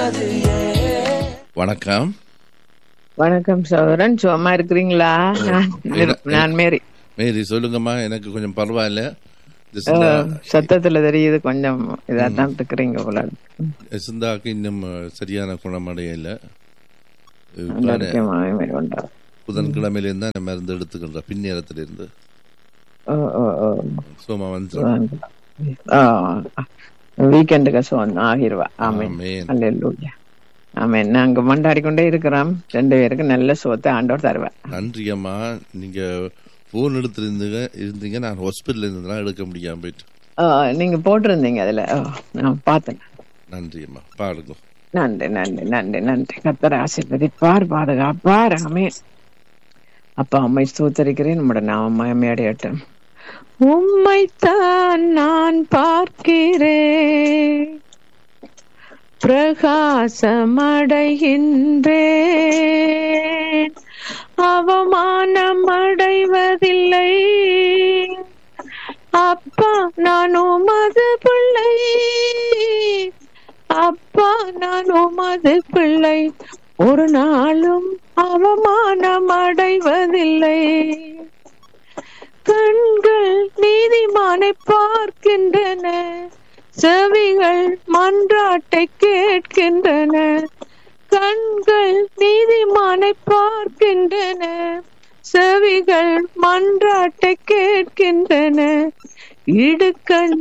வணக்கம் வணக்கம் சோதரன் சும்மா இருக்கிறீங்களா நான் நான் மேரி மேரி சொல்லுங்கம்மா எனக்கு கொஞ்சம் பரவாயில்ல இந்த ஓ, சிந்தா சத்தத்துல தெரியுது கொஞ்சம் இதா தான் இருக்கிறீங்க போல சிந்தாக்கு இன்னும் அஹ், சரியான குணமடையல ஆரோக்கியமாக மேரி உண்டா. புதன்கிழமையிலிருந்து தான் மருந்து எடுத்துக்கின்ற பின்னேரத்திலிருந்து ஓ ஓ ஓ சோமா வந்து வீக்கெண்டுக்கு சோன் ஆகிருவா ஆமே ஆமென். அல்லேலூயா ஆமென் நாங்க மண்டாடி கொண்டே இருக்கிறோம் ரெண்டு பேருக்கு நல்ல சோத்தை ஆண்டவர் தருவேன் நன்றி அம்மா நீங்க போன் எடுத்திருந்தீங்க இருந்தீங்க நான் ஹாஸ்பிட்டல் இருந்ததுனா எடுக்க முடியாம போயிட்டு ஓ, நீங்க போட்டிருந்தீங்க அதுல ஓ, நான் பார்த்தேன் நன்றி அம்மா பாருங்க நன்றி நன்றி நன்றி நன்றி கத்தர் ஆசீர்வதிப்பார் பாதுகாப்பார் ஆமே அப்பா அம்மை ஸ்தோத்தரிக்கிறேன் நம்முடைய நாம மயமையடையட்டும் உம்மைத்தான் நான் பார்க்கிறேன் பிரகாசமடைகின்றேன் அவமானம் அடைவதில்லை அப்பா நான் உமது பிள்ளை அப்பா நான் உமது பிள்ளை ஒரு நாளும் அவமானம் அடைவதில்லை கண்கள் நீதிமானை பார்க்கின்றன செவிகள் மன்றாட்டை கேட்கின்றன கண்கள் நீதிமானை பார்க்கின்றன செவிகள் மன்றாட்டை கேட்கின்றன இடுக்கண்